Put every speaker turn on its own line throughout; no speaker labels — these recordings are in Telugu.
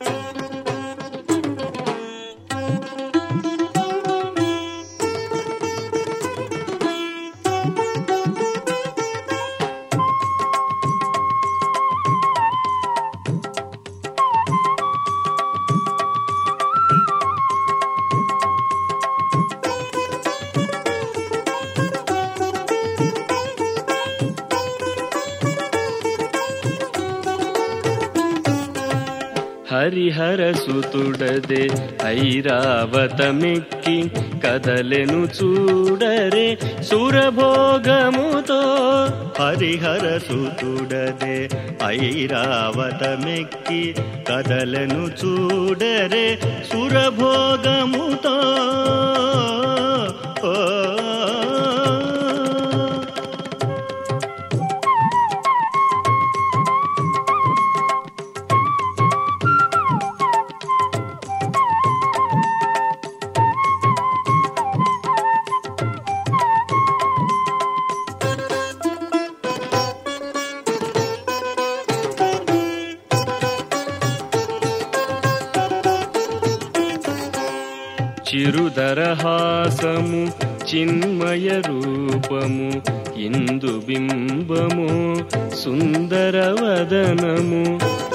హరిహర సుతుడదే ఐరావతమెక్కి కదలెను చూడరే సురభోగముతో హరిహర సుతుడదే ఐరావతమెక్కి కదలెను చూడరే సురభోగముతో ఓ చిరుదరహాసము చిన్మయ రూపము ఇందు బింబము సుందరవదనము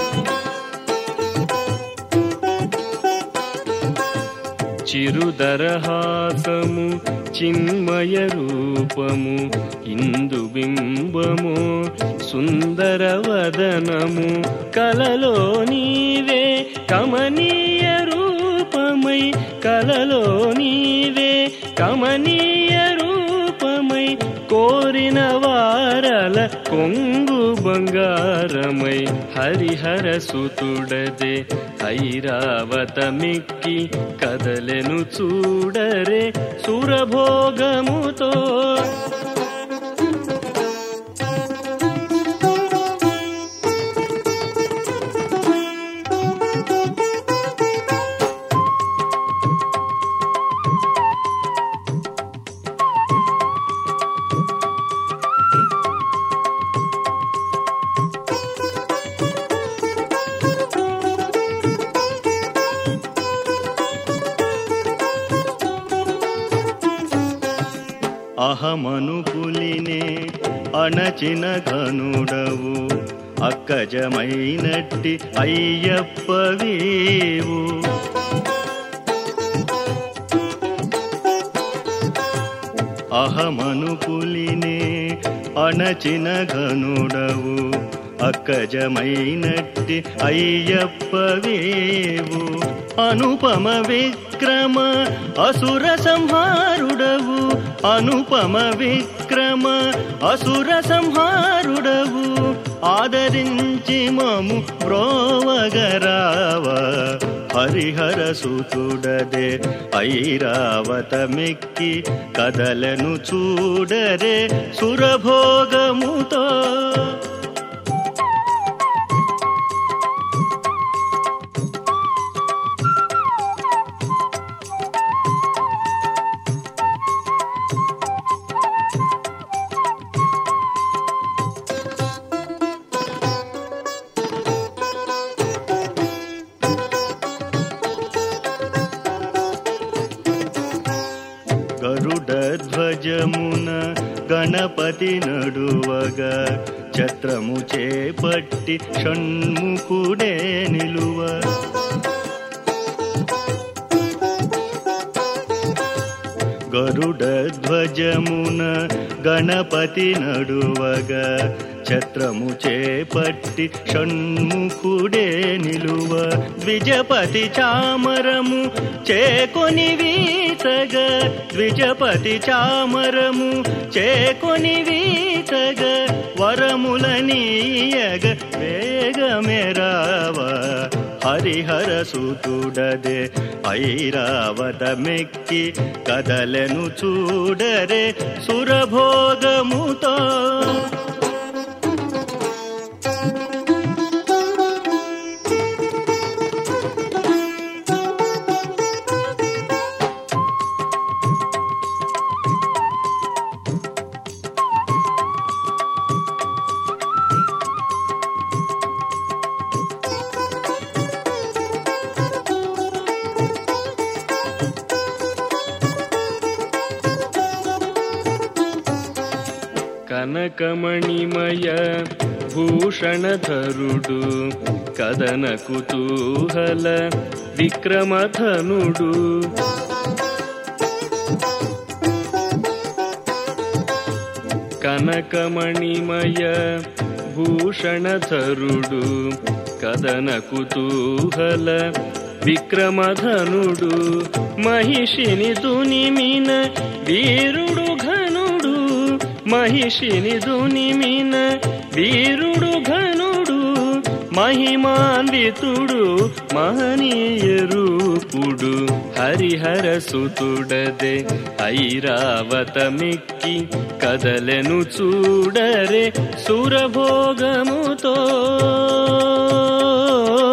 చిరుదరహాసము చిన్మయ రూపము ఇందు బింబము సుందరవదనము కలలో నీవే కమనీయ రూపమై కలలో నీవే కమనీయ రూపమై కోరిన వారల కొంగు బంగారమై హరిహర సుతుడదే ఐరావతమిక్కి కదలెను చూడరే సురభోగముతో అహమను పులినే అణచిన ఘనుడవు అక్కజమైనట్టి అయ్యప్పవేవు అహమను పులినే అణచిన ఘనుడవు అక్కజమైనట్టి అయ్యప్పవేవు అనుపమ విక్రమ అసుర సంహారుడవు అనుపమ విక్రమ అసుర సంహారుడవు ఆదరించి మము బ్రోవగరావ హరిహర సుతుడదే ఐరావతమెక్కి కదలను చూడరే సురభోగముతో గరుడ ధ్వజమున గణపతి నడువగ ఛత్రము చేపట్టి షణ్ముఖుడే నిలువ గరుడ ధ్వజమున గణపతి నడువగ ఛత్రము చేపట్టి షణ్ముఖుడే నిలువ ద్విజపతి చామరము చేకొని వీతగ ద్విజపతి చామరము చేకొని వీతగ వరములనీయగ వేగమెరావ హరిహర సుతుడదే ఐరావతమెక్కి కదలను చూడరే సురభోగముతో
కనకమణిమయ భూషణధరుడు కదన కుతూహల విక్రమధనుడు కనకమణిమయ భూషణధరుడు కదన కుతూహల విక్రమధనుడు మహిషిని దునిమిన వీరుడు ఘనుడు మహిషిని దునిమిన వీరుడు ఘనుడు మహిమాన్వితుడు మహనీయ రూపుడు హరిహర సుతుడదే ఐరావతమిక్కి కదలెను చూడరే సురభోగముతో